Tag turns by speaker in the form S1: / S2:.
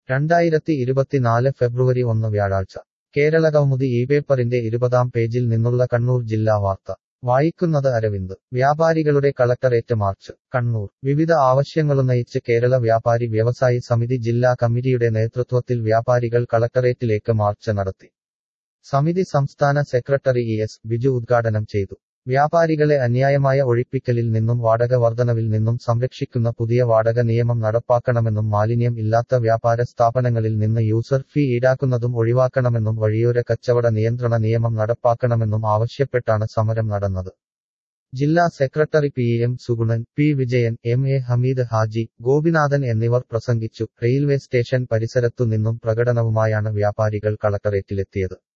S1: രണ്ടായിരത്തി ഇരുപത്തിനാല് ഫെബ്രുവരി ഒന്ന് വ്യാഴാഴ്ച കേരളകൗമുദി ഈ പേപ്പറിന്റെ ഇരുപതാം പേജിൽ നിന്നുള്ള കണ്ണൂർ ജില്ലാ വാർത്ത വായിക്കുന്നത് അരവിന്ദ് വ്യാപാരികളുടെ കളക്ടറേറ്റ് മാർച്ച് കണ്ണൂർ വിവിധ ആവശ്യങ്ങളുന്നയിച്ച് കേരള വ്യാപാരി വ്യവസായി സമിതി ജില്ലാ കമ്മിറ്റിയുടെ നേതൃത്വത്തിൽ വ്യാപാരികൾ കളക്ടറേറ്റിലേക്ക് മാർച്ച് നടത്തി സമിതി സംസ്ഥാന സെക്രട്ടറി ഇ എസ് ബിജു ഉദ്ഘാടനം ചെയ്തു വ്യാപാരികളെ അന്യായമായ ഒഴിപ്പിക്കലിൽ നിന്നും വാടക വർധനവിൽ നിന്നും സംരക്ഷിക്കുന്ന പുതിയ വാടക നിയമം നടപ്പാക്കണമെന്നും മാലിന്യം ഇല്ലാത്ത വ്യാപാര സ്ഥാപനങ്ങളിൽ നിന്ന് യൂസർ ഫീ ഈടാക്കുന്നതും ഒഴിവാക്കണമെന്നും വഴിയോര കച്ചവട നിയന്ത്രണ നിയമം നടപ്പാക്കണമെന്നും ആവശ്യപ്പെട്ടാണ് സമരം നടന്നത് ജില്ലാ secretary P M Suganan P Vijayan M A Hameed Haji Gopinathan എന്നിവർ പ്രസംഗിച്ചു റെയിൽവേ സ്റ്റേഷൻ പരിസരത്തു നിന്നും പ്രകടനവുമായാണ് വ്യാപാരികൾ കളക്ടറേറ്റിലെത്തിയത്